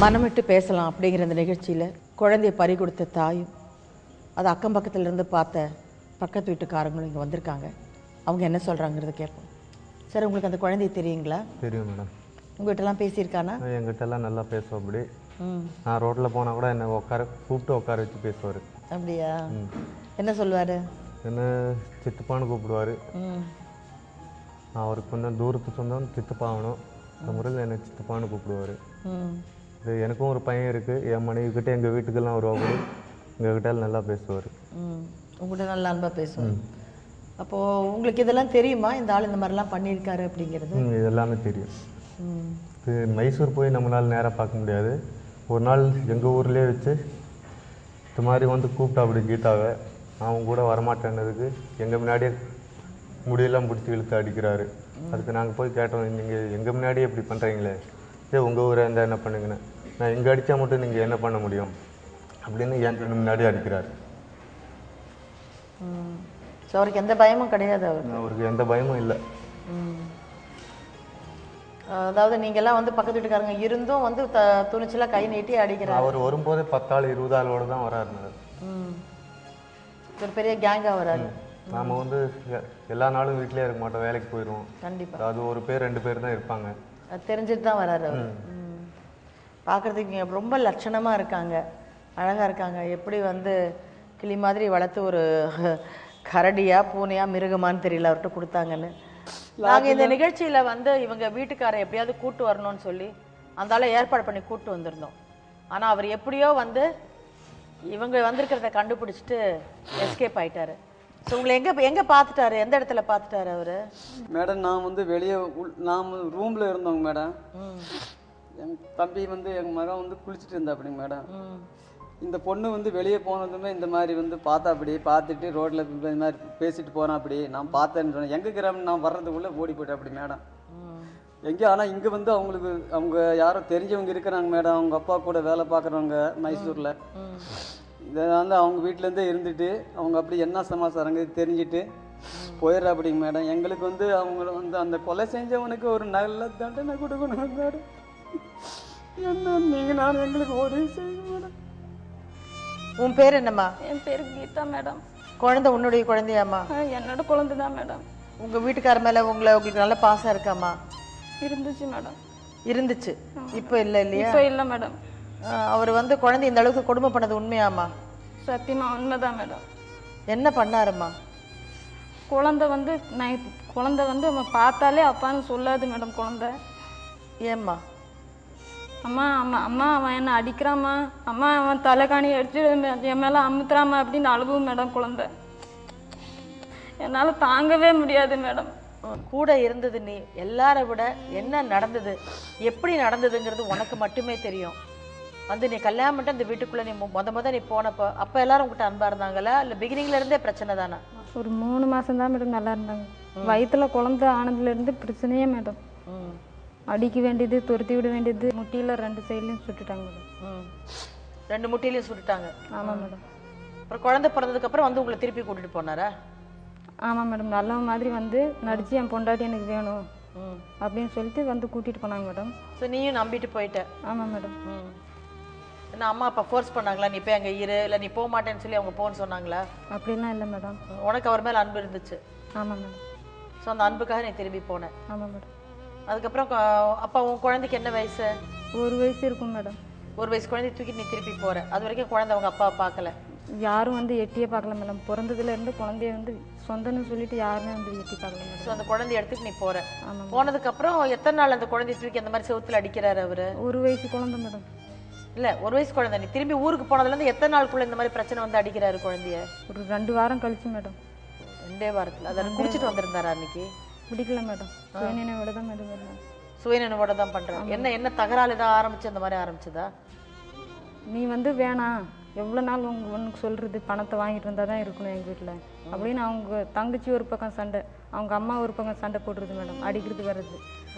மனமிட்டு பேசலாம் அப்படிங்கிற அந்த நிகழ்ச்சியில் குழந்தைய பறி கொடுத்த தாயும் அது அக்கம் பக்கத்துல இருந்து பார்த்த பக்கத்து வீட்டுக்காரங்களும் இங்கே வந்திருக்காங்க அவங்க என்ன சொல்கிறாங்கிறத கேட்போம் சார் உங்களுக்கு அந்த குழந்தை தெரியுங்களா தெரியும் மேடம் உங்கள்கிட்டலாம் பேசியிருக்கானா என்கிட்ட எல்லாம் நல்லா பேசுவோம் அப்படி ம் நான் ரோட்டில் போனால் கூட என்னை உட்கார கூப்பிட்டு உட்கார வச்சு பேசுவார் அப்படியா என்ன சொல்லுவார் என்ன சித்தப்பான்னு கூப்பிடுவார் ம் நான் அவருக்கு கொஞ்சம் தூரத்து சொந்தம் சித்தப்பாகணும் அந்த முறையில் என்னை சித்தப்பான்னு கூப்பிடுவார் ம் இது எனக்கும் ஒரு பையன் இருக்குது என் மனைவிக்கிட்ட எங்கள் வீட்டுக்கெல்லாம் வருவாங்க எங்ககிட்ட நல்லா பேசுவார் ம் உங்கள்கிட்ட நல்ல அன்பாக பேசுவோம் அப்போது உங்களுக்கு இதெல்லாம் தெரியுமா இந்த ஆள் இந்த மாதிரிலாம் பண்ணியிருக்காரு அப்படிங்கிறது ம் இது எல்லாமே தெரியும் ம் இது மைசூர் போய் நம்மளால் நேராக பார்க்க முடியாது ஒரு நாள் எங்கள் ஊர்லேயே வச்சு இந்த மாதிரி வந்து கூப்பிட்டா அப்படி கீதாவை அவன் கூட வரமாட்டேன்னதுக்கு எங்கள் முன்னாடியே முடியெல்லாம் பிடிச்சி இழுத்து அடிக்கிறாரு அதுக்கு நாங்கள் போய் கேட்டோம் நீங்கள் எங்கள் முன்னாடியே இப்படி பண்ணுறீங்களே சரி உங்கள் ஊரை இருந்தால் என்ன பண்ணுங்கன்னு நான் இங்கே அடித்தா மட்டும் நீங்கள் என்ன பண்ண முடியும் அப்படின்னு என் கண்ணு முன்னாடியே அடிக்கிறாரு ம் ஸோ அவருக்கு எந்த பயமும் கிடையாது அவர் அவருக்கு எந்த பயமும் இல்லை ம். அதாவது நீங்கெல்லாம் வந்து பக்கத்து வீட்டுக்காரங்க இருந்தும் வந்து த துணிச்சலாக கை நீட்டி அடிக்கிறார் அவர் வரும்போதே பத்தாள் இருபது ஆளோட தான் வராரு ம் ஒரு பெரிய கேங்காக வராரு நாம் வந்து எ- எல்லா நாளும் வீட்டிலே இருக்க மாட்டோம் வேலைக்கு போயிடுவோம் கண்டிப்பாக அது ஒரு பேர் ரெண்டு பேர் தான் இருப்பாங்க அது தெரிஞ்சுட்டு தான் வராரு அவர் ம். பார்க்கறதுக்கு இங்க ரொம்ப லட்சணமாக இருக்காங்க அழகாக இருக்காங்க எப்படி வந்து கிளி மாதிரி வளர்த்து ஒரு கரடியா பூனையா மிருகமான்னு தெரியல அவர்கிட்ட கொடுத்தாங்கன்னு நாங்கள் இந்த நிகழ்ச்சியில் வந்து இவங்க வீட்டுக்காரை எப்படியாவது கூட்டு வரணும்னு சொல்லி அந்த ஆளை ஏற்பாடு பண்ணி கூட்டு வந்திருந்தோம் ஆனால் அவர் எப்படியோ வந்து இவங்க வந்திருக்கிறத கண்டுபிடிச்சிட்டு எஸ்கேப் ஆயிட்டாரு ஸோ உங்களை எங்கே எங்கே பார்த்துட்டாரு எந்த இடத்துல பார்த்துட்டாரு அவர் மேடம் நான் வந்து வெளியே உள் நாம் ரூமில் இருந்தோங்க மேடம் ம் என் தம்பி வந்து எங்கள் மகன் வந்து குளிச்சுட்டு இருந்தா அப்படிங்க மேடம் ம் இந்த பொண்ணு வந்து வெளியே போனதுமே இந்த மாதிரி வந்து பார்த்தா அப்படி பார்த்துட்டு ரோட்டில் இந்த மாதிரி பேசிட்டு போனா அப்படி நான் பார்த்தேன்னு சொன்னேன் எங்கே கிராமம் நான் வர்றதுக்குள்ளே ஓடி போயிட்டேன் அப்படி மேடம் ம் எங்கே ஆனால் இங்கே வந்து அவங்களுக்கு அவங்க யாரோ தெரிஞ்சவங்க இருக்கிறாங்க மேடம் அவங்க அப்பா கூட வேலை பார்க்குறவங்க மைசூரில் ம் இதை வந்து அவங்க வீட்டிலேருந்தே இருந்துட்டு அவங்க அப்படி என்ன சமாச்சாரங்க தெரிஞ்சுட்டு போயிடுற அப்படிங்க மேடம் எங்களுக்கு வந்து அவங்கள வந்து அந்த கொலை செஞ்சவனுக்கு ஒரு நல்ல தண்டனை கொடுக்கணும் மேடம் என்ன நீங்கள் நான் எங்களுக்கு உதவி செய்யுங்க மேடம் உன் பேர் என்னம்மா என் பேர் கீதா மேடம் குழந்தை உன்னுடைய குழந்தையாம்மா ஆ, என்னோட குழந்தை தான் மேடம் உங்க வீட்டுக்கார மேல உங்களை உங்களுக்கு நல்ல பாசம் இருக்காம்மா இருந்துச்சு மேடம் இருந்துச்சு இப்போ இல்லை இல்லையா இப்போ இல்லை மேடம் ஆஹ் அவர் வந்து குழந்தை இந்த அளவுக்கு கொடுமை பண்ணது உண்மையாம்மா சத்தியமா உண்மைதான் மேடம் என்ன பண்ணாரும்மா குழந்தை வந்து நான் இப்ப- குழந்தை வந்து அவன் பார்த்தாலே அப்பான்னு சொல்லாது மேடம் குழந்தை ஏம்மா அம்மா அம்மா அம்மா அவன் என்ன அடிக்கிறாம்மா அம்மா அவன் தலைகாணி அடிச்சு என் மேலே அமுத்துறாமா அப்படின்னு அழுவும் மேடம் குழந்தை என்னால் தாங்கவே முடியாது மேடம் கூட இருந்தது நீ எல்லாரை விட என்ன நடந்தது எப்படி நடந்ததுங்கிறது உனக்கு மட்டுமே தெரியும் வந்து நீ கல்யாணம் பண்ணிட்டு அந்த வீட்டுக்குள்ள நீ மு- முத முத நீ போனப்போ அப்போ எல்லாரும் உங்ககிட்ட அன்பா இருந்தாங்களா இல்லை பிகினிங்ல இருந்தே பிரச்சனை தானா ஒரு மூணு மாதம் தான் மேடம் நல்லா இருந்தாங்க வயிற்றுல குழந்தை ஆனதுலேருந்து பிரச்சனையே மேடம் ம் அடிக்க வேண்டியது துரத்தி விட வேண்டியது முட்டியில் ரெண்டு சைட்லையும் சுட்டுட்டாங்க மேடம் ம் ரெண்டு முட்டிலையும் சுட்டுட்டாங்க ஆமாம் மேடம் அப்புறம் குழந்தை பிறந்ததுக்கு அப்புறம் வந்து உங்களை திருப்பி கூட்டிட்டு போனாரா ஆமாம் மேடம் நல்லவன் மாதிரி வந்து நடிச்சு என் பொண்டாட்டி எனக்கு வேணும் ம் அப்படின்னு சொல்லிட்டு வந்து கூட்டிகிட்டு போனாங்க மேடம் ஸோ நீயும் நம்பிட்டு போயிட்ட ஆமாம் மேடம் ம் என்ன அம்மா அப்பா ஃபோர்ஸ் பண்ணாங்களா நீ போய் அங்கே இரு இல்லை நீ போக மாட்டேன்னு சொல்லி அவங்க போன்னு சொன்னாங்களா அப்படிலாம் இல்லை மேடம் உனக்கு அவர் மேலே அன்பு இருந்துச்சு ஆமாம் மேடம் ஸோ அந்த அன்புக்காக நீ திரும்பி போன ஆமாம் மேடம் அதுக்கப்புறம் கொ- அப்பா உன் குழந்தைக்கு என்ன வயசு ஒரு வயசு இருக்கும் மேடம் ஒரு வயசு குழந்தைய தூக்கிட்டு நீ திருப்பி போற அது வரைக்கும் குழந்தை அவங்க அப்பாவை பார்க்கல யாரும் வந்து எட்டியே பார்க்கல மேடம் பிறந்ததுலேருந்து குழந்தைய வந்து சொந்தம்னு சொல்லிட்டு யாருமே வந்து எட்டி பார்க்கல ஸோ மேடம் அந்த குழந்தைய எடுத்துட்டு நீ போற ஆமாம் போனதுக்கு அப்புறம் எத்தனை நாள் அந்த குழந்தைய தூக்கி அந்த மாதிரி செவுத்துல அடிக்கிறாரு அவரு ஒரு வயசு குழந்தை மேடம் இல்ல ஒரு வயசு குழந்தை நீ திரும்பி ஊருக்கு போனதுல இருந்து எத்தனை நாளுக்குள்ள இந்த மாதிரி பிரச்சனை வந்து அடிக்கிறாரு குழந்தைய ஒரு ரெண்டு வாரம் கழிச்சு மேடம் ரெண்டே வாரத்துல அதை குடிச்சிட்டு வந்திருந்தாரா அன்னைக்கு பிடிக்கல மேடம் சுயநினைவோட தான் மேடம் இருந்தேன் சுயநினைவோட தான் பண்றாரு என்ன என்ன தகராறு ஏதாவது ஆரம்பிச்சு அந்த மாதிரி ஆரம்பிச்சதா நீ வந்து வேணாம் எவ்வளோ நாள் உங்க உனக்கு சொல்கிறது பணத்தை வாங்கிட்டு வந்தால் தான் இருக்கணும் எங்கள் வீட்டில் அப்படின்னு அவங்க தங்கச்சி ஒரு பக்கம் சண்டை அவங்க அம்மா ஒரு பக்கம் சண்டை போடுறது மேடம் அடிக்கிறது வர்றது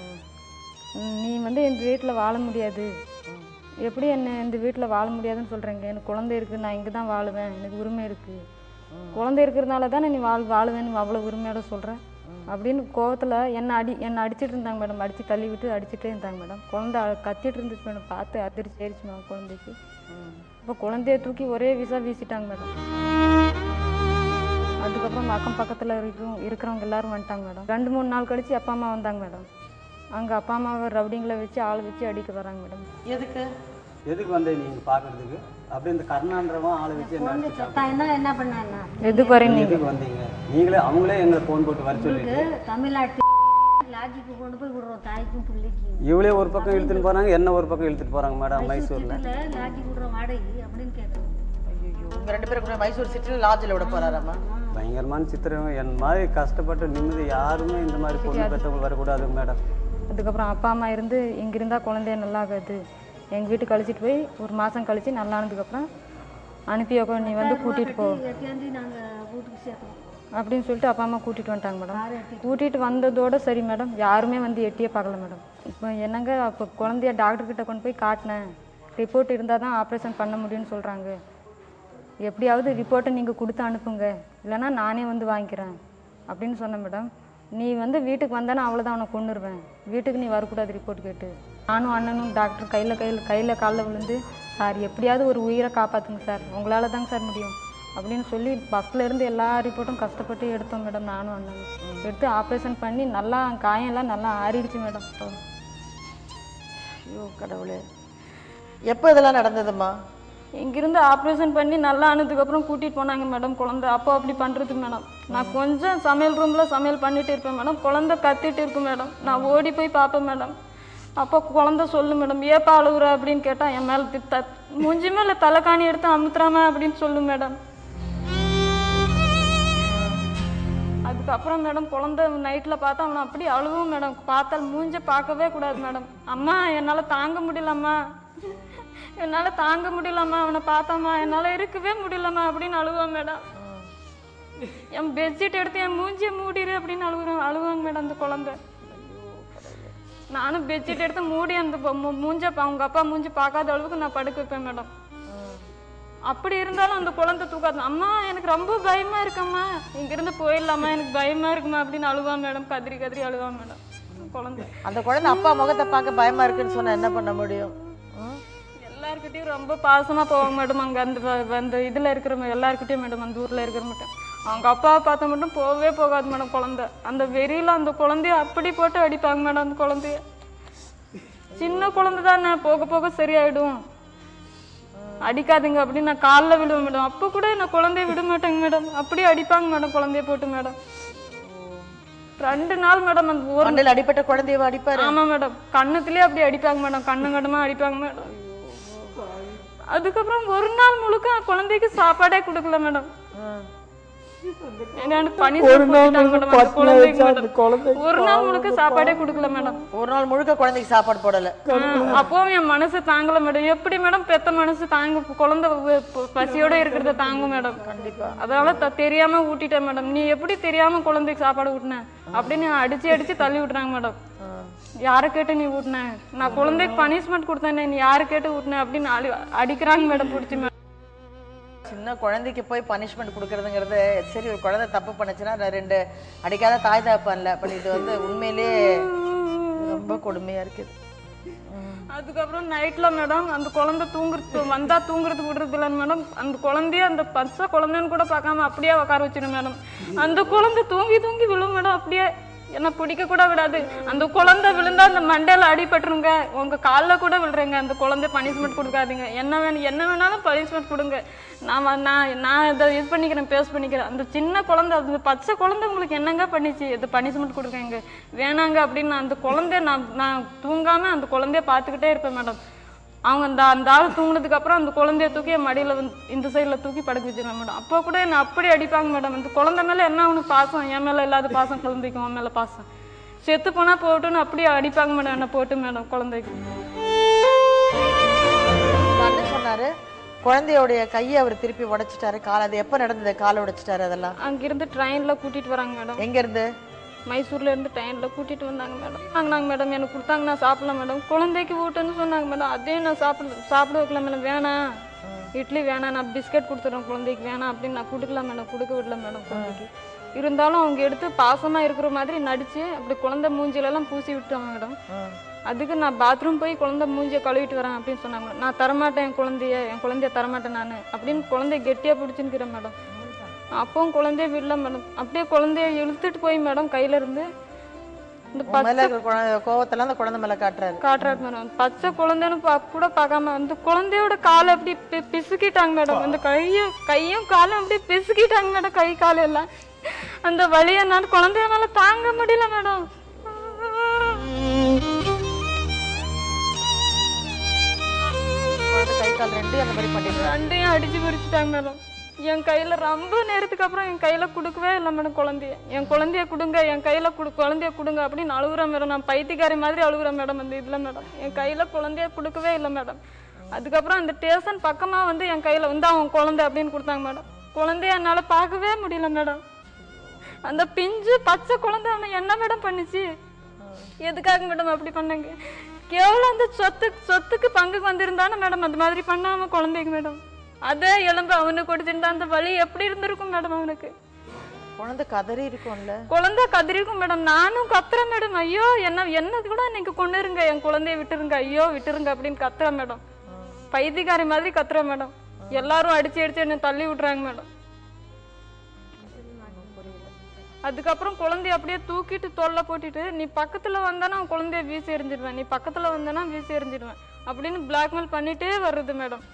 ம், நீ வந்து இந்த வீட்டில் வாழ முடியாது எப்படி என்ன இந்த வீட்டில் வாழ முடியாதுன்னு சொல்கிறீங்க எனக்கு குழந்தை இருக்குது நான் இங்கே தான் வாழுவேன் எனக்கு உரிமை இருக்குது குழந்தை இருக்கிறதுனால தானே நீ வாழ் வாழுவேன்னு அவ்வளோ உரிமையோட சொல்கிறேன் அப்படின்னு கோவத்தில் என்னை அடி என்னை அடிச்சிட்டு இருந்தாங்க மேடம் அடித்து தள்ளி விட்டு அடிச்சிட்டே இருந்தாங்க மேடம் குழந்தை அழ- கத்திட்டு இருந்துச்சு மேடம் பார்த்து அதிர்ச்சி ஆயிடுச்சு மேடம் குழந்தைக்கு அப்போ குழந்தைய தூக்கி ஒரே வீசா வீசிட்டாங்க மேடம் அதுக்கப்புறம் அக்கம் பக்கத்தில் இருக்கிறவங்க இருக்கிறவங்க எல்லாரும் வந்துட்டாங்க மேடம் ரெண்டு மூணு நாள் கழிச்சு அப்பா அம்மா வந்தாங்க மேடம் அங்கே அப்பா அம்மாவை ரவுடிங்களை வச்சு ஆள் வச்சு அடிக்க வராங்க மேடம் எதுக்கு எதுக்கு வந்தேன் நீங்கள் பார்க்கறதுக்கு அப்படி இந்த கர்ணான்றவன் ஆளை வச்சு என்ன அடிச்சிட்டாங்க? செத்தாயினா என்ன பண்ணாங்க எதுக்கு வரீங்க நீங்கள் எதுக்கு வந்தீங்க நீங்களே அவங்களே எங்களை ஃபோன் போட்டு வர சொல்லிட்டு தமிழ்நாட்டு லாஜிக்கு கொண்டு போய் விடுறோம் தாய்க்கும் பிள்ளைக்கும் இவளே ஒரு பக்கம் இழுத்துட்டு போறாங்க என்ன ஒரு பக்கம் இழுத்துட்டு போறாங்க மேடம் மைசூர்ல இல்லை லாஜிக்கு விடுறோம் வாடகை அப்படின்னு கேட்டோம் ஐயோ உங்க ரெண்டு பேரும் கூட மைசூர் சிட்டியில் லாட்ஜில் விட போறாராமா பயங்கரமான சித்திரம் என் மாதிரி கஷ்டப்பட்டு நிம்மதி யாருமே இந்த மாதிரி பொண்ணு பெற்றவங்க வரக்கூடாது மேடம் அதுக்கப்புறம் அப்பா அம்மா இருந்து இங்கே இருந்தால் குழந்தைய நல்லா ஆகாது எங்கள் வீட்டுக்கு கழிச்சிட்டு போய் ஒரு மாதம் கழிச்சு நல்லா ஆனதுக்கப்புறம் அனுப்பி வைக்கோ நீ வந்து கூட்டிகிட்டு போ எட்டியாந்து நாங்கள் வீட்டுக்கு சேர்த்தோம் அப்படின்னு சொல்லிட்டு அப்பா அம்மா கூட்டிகிட்டு வந்துட்டாங்க மேடம் கூட்டிகிட்டு வந்ததோட சரி மேடம் யாருமே வந்து எட்டியே பார்க்கல மேடம் இப்போ என்னங்க அப்போ குழந்தைய டாக்டர் கிட்ட கொண்டு போய் காட்டினேன் ரிப்போர்ட் இருந்தால் தான் ஆப்ரேஷன் பண்ண முடியும்னு சொல்கிறாங்க எப்படியாவது ரிப்போர்ட்டை நீங்கள் கொடுத்து அனுப்புங்க இல்லைன்னா நானே வந்து வாங்கிக்கிறேன் அப்படின்னு சொன்னேன் மேடம் நீ வந்து வீட்டுக்கு வந்தானே அவ்வளோதான் அவனை கொண்டுருவேன் வீட்டுக்கு நீ வரக்கூடாது ரிப்போர்ட் கேட்டு நானும் அண்ணனும் டாக்டர் கையில் கையில் கையில் காலில் விழுந்து சார் எப்படியாவது ஒரு உயிரை காப்பாற்றுங்க சார் உங்களால் தாங்க சார் முடியும் அப்படின்னு சொல்லி பஸ்ல இருந்து எல்லா ரிப்போர்ட்டும் கஷ்டப்பட்டு எடுத்தோம் மேடம் நானும் அண்ணனும் எடுத்து ஆப்ரேஷன் பண்ணி நல்லா காயம் எல்லாம் நல்லா ஆறிடுச்சு மேடம் ஐயோ கடவுளே எப்போ இதெல்லாம் நடந்ததும்மா இங்கிருந்து ஆப்ரேஷன் பண்ணி நல்லா ஆனதுக்கப்புறம் கூட்டிகிட்டு போனாங்க மேடம் குழந்தை அப்போ அப்படி பண்ணுறது மேடம் நான் கொஞ்சம் சமையல் ரூமில் சமையல் பண்ணிட்டு இருப்பேன் மேடம் குழந்தை கத்திட்டு இருக்கு மேடம் நான் ஓடி போய் பார்ப்பேன் மேடம் அப்போ குழந்தை சொல்லு மேடம் ஏப்பா அழுகுற அப்படின்னு கேட்டால் என் மேலே த மூஞ்சி மேலே தலைக்காணி எடுத்து அமுத்துறாம அப்படின்னு சொல்லு மேடம் அதுக்கப்புறம் மேடம் குழந்தை நைட்டில் பார்த்தா அவனை அப்படி அழுவும் மேடம் பார்த்தால் மூஞ்ச பார்க்கவே கூடாது மேடம் அம்மா என்னால் தாங்க முடியலம்மா என்னால் தாங்க முடியலம்மா அவனை பார்த்தாம்மா என்னால் இருக்கவே முடியலம்மா அப்படின்னு அழுவான் மேடம் என் பெட்ஷீட் எடுத்து என் மூஞ்சியை மூடிடு அப்படின்னு அழுகுறேன் அழுவாங்க மேடம் அந்த குழந்தை நானும் பெட்ஷீட் எடுத்து மூடி அந்த பொ- மூ- மூஞ்ச பா- அவங்க அப்பா மூஞ்சி பார்க்காத அளவுக்கு நான் படுக்க வைப்பேன் மேடம் அப்படி இருந்தாலும் அந்த குழந்தை தூக்காது அம்மா எனக்கு ரொம்ப பயமா இருக்கம்மா இங்கிருந்து போயிடலாமா எனக்கு பயமா இருக்குமா அப்படின்னு அழுவான் மேடம் கதறி கதறி அழுவான் மேடம் குழந்தை அந்த குழந்தை அப்பா முகத்தை பார்க்க பயமா இருக்குன்னு சொன்னா என்ன பண்ண முடியும் ம்? எல்லார்கிட்டயும் ரொம்ப பாசமா போவாங்க மேடம் அங்க அந்த வ- அந்த இதுல இருக்கிற எல்லாருக்கிட்டையும் மேடம் அந்த ஊர்ல இருக்கிற மட்டும் அவங்க அப்பாவை பார்த்த மட்டும் போகவே போகாது மேடம் குழந்தை அந்த வெறியில அந்த குழந்தைய அப்படி போட்டு அடிப்பாங்க மேடம் அந்த குழந்தைய சின்ன குழந்தை தானே போக போக சரியாயிடும் அடிக்காதீங்க அப்படின்னு நான் காலில் விடுவேன் மேடம் அப்போ கூட நான் குழந்தைய விட மாட்டேங்க மேடம் அப்படியே அடிப்பாங்க மேடம் குழந்தைய போட்டு மேடம் ரெண்டு நாள் மேடம் அந்த ஒரு மண்ணில் அடிப்பட்ட குழந்தையவா அடிப்பாரு ஆமா மேடம் கண்ணத்துலயே அப்படி அடிப்பாங்க மேடம் கண்ணு கண்ணமா அடிப்பாங்க மேடம் அதுக்கப்புறம் ஒரு நாள் முழுக்க குழந்தைக்கு சாப்பாடே கொடுக்கல மேடம் என்னன்னு பனி மேடம் அந்த குழந்தைக்கு மேடம் ஒரு நாள் முழுக்க சாப்பாடே கொடுக்கல மேடம் ஒரு நாள் முழுக்க குழந்தைக்கு சாப்பாடு போடல அப்பவும் என் மனசு தாங்கல மேடம் எப்படி மேடம் பெத்த மனசு தாங்க குழந்தை வ- ப- பசியோட இருக்கிறத தாங்கும் மேடம் கண்டிப்பா அதனால த- தெரியாம ஊட்டிட்டேன் மேடம் நீ எப்படி தெரியாம குழந்தைக்கு சாப்பாடு ஊட்டின அப்படின்னு அடிச்சு அடிச்சு தள்ளி விட்டுறாங்க மேடம் யாரை கேட்டு நீ ஊட்டின நான் குழந்தைக்கு பனிஷ்மெண்ட் கொடுத்தேனே நீ யாரை கேட்டு ஊட்டின அப்படின்னு அடி அடிக்கிறாங்க மேடம் பிடிச்சி மேடம் சின்ன குழந்தைக்கு போய் பனிஷ்மெண்ட் கொடுக்கறதுங்கிறது சரி ஒரு குழந்தை தப்பு பண்ணுச்சுன்னா நான் ரெண்டு அடிக்காத தாய் தகப்பன்ல பட் இது வந்து உண்மையிலேயே ரொம்ப கொடுமையா இருக்குது அதுக்கப்புறம் நைட்ல மேடம் அந்த குழந்தை தூங்குறது வந்தா தூங்குறது விடுறது இல்லைன்னு மேடம் அந்த குழந்தைய அந்த பச்சை குழந்தைன்னு கூட பார்க்காம அப்படியே உட்கார வச்சிடும் மேடம் அந்த குழந்தை தூங்கி தூங்கி விழும் மேடம் அப்படியே என்ன பிடிக்க கூட விடாது அந்த குழந்தை விழுந்தா அந்த மண்டையில அடிபட்டுருங்க உங்க காலில் கூட விழுறேங்க அந்த குழந்தை பனிஷ்மெண்ட் கொடுக்காதீங்க என்ன வேணும் என்ன வேணாலும் பனிஷ்மெண்ட் கொடுங்க நான் வ- நான் நான் இதை இது பண்ணிக்கிறேன் பேஸ் பண்ணிக்கிறேன் அந்த சின்ன குழந்தை அந்த பச்சை குழந்தை உங்களுக்கு என்னங்க பண்ணிச்சு இது பனிஷ்மெண்ட் கொடுக்கங்க வேணாங்க அப்படின்னு நான் அந்த குழந்தைய நான் நான் தூங்காம அந்த குழந்தைய பார்த்துக்கிட்டே இருப்பேன் மேடம் அவங்க அந்த அந்த ஆள் தூங்குனதுக்கு அப்புறம் அந்த குழந்தைய தூக்கி என் மடியில வந்து இந்த சைடுல தூக்கி படுக்க வச்சிருவேன் மேடம் அப்போ கூட என்ன அப்படி அடிப்பாங்க மேடம் அந்த குழந்தை மேல என்ன அவனுக்கு பாசம் என் மேல இல்லாத பாசம் குழந்தைக்கு உன் மேல பாசம் செத்து போனா போட்டுன்னு அப்படியே அடிப்பாங்க மேடம் என்ன போட்டு மேடம் குழந்தைக்கு உங்க அண்ணன் சொன்னாரு குழந்தையோடைய கையை அவர் திருப்பி உடைச்சிட்டாரு கால் அது எப்போ நடந்தது காலை உடைச்சிட்டாரு அதெல்லாம் அங்கிருந்து ட்ரெயின்ல கூட்டிட்டு வராங்க மேடம் எங்க இருந்து மைசூர்ல இருந்து ட்ரெயின்ல கூட்டிட்டு வந்தாங்க மேடம் வாங்கினாங்க மேடம் எனக்கு கொடுத்தாங்க நான் சாப்பிடல மேடம் குழந்தைக்கு ஊட்டுன்னு சொன்னாங்க மேடம் அதையும் நான் சாப்பிட சாப்பிட வைக்கல மேடம் வேணாம் இட்லி வேணாம் நான் பிஸ்கட் கொடுத்துறேன் குழந்தைக்கு வேணாம் அப்படின்னு நான் கொடுக்கல மேடம் கொடுக்க விடல மேடம் குழந்தைக்கு இருந்தாலும் அவங்க எடுத்து பாசமாக இருக்கிற மாதிரி நடித்து அப்படி குழந்தை மூஞ்சிலெல்லாம் பூசி விட்டாங்க மேடம் அதுக்கு நான் பாத்ரூம் போய் குழந்தை மூஞ்சியை கழுவிட்டு வரேன் அப்படின்னு சொன்னாங்க மேடம். நான் தரமாட்டேன் என் குழந்தைய என் குழந்தைய தரமாட்டேன் நான் அப்படின்னு குழந்தைய கெட்டியாக பிடிச்சிருக்கிறேன் மேடம் அப்பவும் குழந்தைய விடல மேடம் அப்படியே குழந்தைய இழுத்துட்டு போய் மேடம் கையில இருந்து இந்த உன் மேல பச்சை இருக்கிற குழந்தை கோவத்தெல்லாம் அந்த குழந்தை மேல காட்டுறாரு காட்டுறாரு மேடம் பச்சை குழந்தைன்னு பா கூட பார்க்காம அந்த குழந்தையோட காலை அப்படி பி- பிசுக்கிட்டாங்க மேடம் அந்த கையும் கையும் காலும் அப்படி பிசுக்கிட்டாங்க மேடம் கை கால் எல்லாம் அந்த வலியை நான் குழந்தைய மேல தாங்க முடியல மேடம் குழந்தை கை கால் ரெண்டையும் அந்த மாதிரி பண்ணிடுறாரு ரெண்டையும் அடிச்சு பிரிச்சுட்டாங்க மேடம் என் கையில ரொம்ப நேரத்துக்கு அப்புறம் என் கையில கொடுக்கவே இல்லை மேடம் குழந்தைய என் குழந்தைய கொடுங்க என் கையில கொடு குழந்தைய கொடுங்க அப்படின்னு அழுகுறேன் மேடம் நான் பைத்தியக்காரி மாதிரி அழுகுறேன் மேடம் அந்த இதுல மேடம் என் கையில குழந்தைய கொடுக்கவே இல்லை மேடம் அதுக்கப்புறம் அந்த ஸ்டேஷன் பக்கமா வந்து என் கையில வந்து அவன் குழந்தை அப்படின்னு கொடுத்தாங்க மேடம் குழந்தைய என்னால பார்க்கவே முடியல மேடம் அந்த பிஞ்சு பச்சை குழந்தை அவனை என்ன மேடம் பண்ணுச்சு எதுக்காக மேடம் அப்படி பண்ணாங்க கேவலம் அந்த சொத்து சொத்துக்கு பங்குக்கு வந்திருந்தானே மேடம் அந்த மாதிரி பண்ணாம குழந்தைக்கு மேடம் அதே எலும்பு அவனுக்கு கொடுத்திருந்தா அந்த வலி எப்படி இருந்திருக்கும் மேடம் அவனுக்கு குழந்தை கதறி இருக்கும்ல குழந்தை கதறிக்கும் மேடம் நானும் கத்துறேன் மேடம் ஐயோ என்ன என்ன கூட நீங்க கொண்டு இருங்க என் குழந்தைய விட்டுருங்க ஐயோ விட்டுருங்க அப்படின்னு கத்துறேன் மேடம் பைத்தியக்காரி மாதிரி கத்துறேன் மேடம் எல்லாரும் அடிச்சு அடிச்சு என்ன தள்ளி விட்டுறாங்க மேடம் அதுக்கப்புறம் குழந்தைய அப்படியே தூக்கிட்டு தொல்லை போட்டுட்டு நீ பக்கத்துல வந்தானா அவன் குழந்தைய வீசி எறிஞ்சிடுவேன் நீ பக்கத்துல வந்தானா வீசி எறிஞ்சிடுவேன் அப்படின்னு பிளாக்மெயில் பண்ணிட்டே வருது மேடம்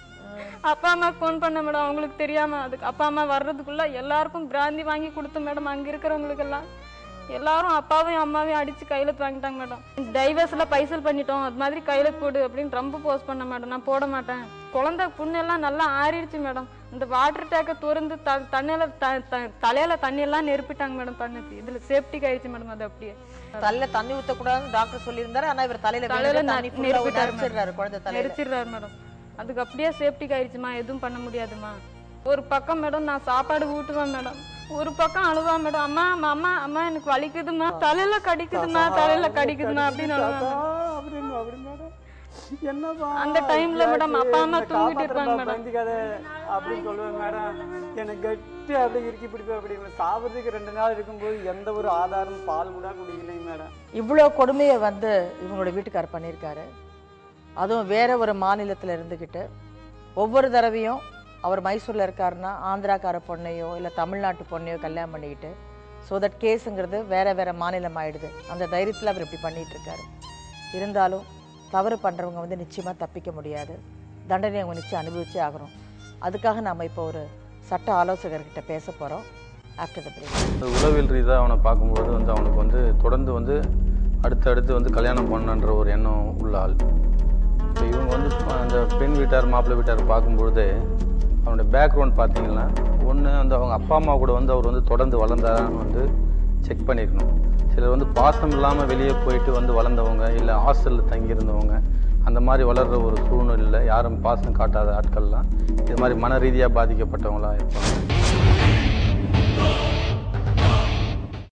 அப்பா அம்மா ஃபோன் பண்ண மேடம் அவங்களுக்கு தெரியாம அதுக்கு அப்பா அம்மா வர்றதுக்குள்ள எல்லாருக்கும் பிராந்தி வாங்கி கொடுத்து மேடம் அங்க இருக்கிறவங்களுக்கு எல்லாம் எல்லாரும் அப்பாவையும் அம்மாவையும் அடிச்சு கையில வாங்கிட்டாங்க மேடம் டைவர்ஸ்ல பைசல் பண்ணிட்டோம் அது மாதிரி கையில போடு அப்படின்னு ரொம்ப போஸ்ட் பண்ண மேடம் நான் போட மாட்டேன் குழந்தை புண்ணெல்லாம் நல்லா ஆறிடுச்சு மேடம் இந்த வாட்டர் டேக்கை திறந்து த தண்ணியில த த- தலையில தண்ணியெல்லாம் நெருப்பிட்டாங்க மேடம் பண்ணுச்சு இதுல சேஃப்டிக்கு ஆயிடுச்சு மேடம் அது அப்படியே தலையில தண்ணி ஊத்தக்கூடாதுன்னு டாக்டர் சொல்லியிருந்தாரு ஆனா இவர் தலையில தலையில விழுந்து ந- தண்ணி ஃபுல்லா நெருப்பிட்டாரு நெரிச்சிடுறாரு குழந்தை தலையில நெரிச்சிடுறாரு மேடம் அதுக்கு அப்படியே சேஃப்டிக்கு ஆயிடுச்சுமா எதுவும் பண்ண முடியாதுமா ஒரு பக்கம் மேடம் நான் சாப்பாடு ஊட்டுவேன் மேடம் ஒரு பக்கம் அழுவா மேடம் அம்மா அம்மா, அம்மா அம்மா எனக்கு வலிக்குதுமா தலையில கடிக்குதுமா தலையில கடிக்குதுமா அப்படின்னு அழுவா மேடம். அப்படின்னு அப்படி மேடம் என்னப்பா அந்த timeல மேடம் அப்பா அம்மா தூங்கிட்டு இருப்பாங்க மேடம். பயந்துக்காத அப்படின்னு சொல்லுவேன் மேடம் எனக்கு கட்டி அப்படி இறுக்கி பிடிப்பேன் அப்படி சாப்பிட்றதுக்கு ரெண்டு நாள் இருக்கும்போது எந்த ஒரு ஆதாரம் பால் கூட குடிக்கலைங்க மேடம் இவ்வளோ கொடுமையை வந்து இவங்களோட வீட்டுக்காரர் பண்ணியிருக்காரு அதுவும் வேற ஒரு மாநிலத்தில் இருந்துக்கிட்டு ஒவ்வொரு தடவையும் அவர் மைசூரில் இருக்காருன்னா ஆந்திராக்கார பொண்ணையோ இல்லை தமிழ்நாட்டு பொண்ணையோ கல்யாணம் பண்ணிக்கிட்டு ஸோ தட் கேஸுங்கிறது வேற வேற மாநிலம் ஆயிடுது அந்த தைரியத்தில் அவர் இப்படி பண்ணிட்டு இருக்காரு இருந்தாலும் தவறு பண்ணுறவங்க வந்து நிச்சயமாக தப்பிக்க முடியாது தண்டனை அவங்க நிச்சயம் அனுபவிச்சே ஆகணும் அதுக்காக நாம் இப்போ ஒரு சட்ட ஆலோசகர்கிட்ட பேச போகிறோம் ஆஃப்டர் த பிரேக் அந்த உளவியல் ரீதியாக அவனை பார்க்கும்போது வந்து அவனுக்கு வந்து தொடர்ந்து வந்து அடுத்தடுத்து வந்து கல்யாணம் பண்ணன்ற ஒரு எண்ணம் உள்ள ஆள் இப்போ இவங்க வந்து அந்த பெண் வீட்டார் மாப்பிள்ளை வீட்டார் பார்க்கும்பொழுது அவனுடைய பேக்ரவுண்ட் பார்த்தீங்கன்னா ஒன்று வந்து அவங்க அப்பா அம்மா கூட வந்து அவர் வந்து தொடர்ந்து வளர்ந்தாரான்னு வந்து செக் பண்ணியிருக்கணும் சிலர் வந்து பாசம் இல்லாமல் வெளியே போயிட்டு வந்து வளர்ந்தவங்க இல்லை ஹாஸ்டலில் தங்கியிருந்தவங்க அந்த மாதிரி வளர்கிற ஒரு சூழ்நிலையில் யாரும் பாசம் காட்டாத ஆட்கள்லாம் இது மாதிரி மன ரீதியாக பாதிக்கப்பட்டவங்களா இருப்பாங்க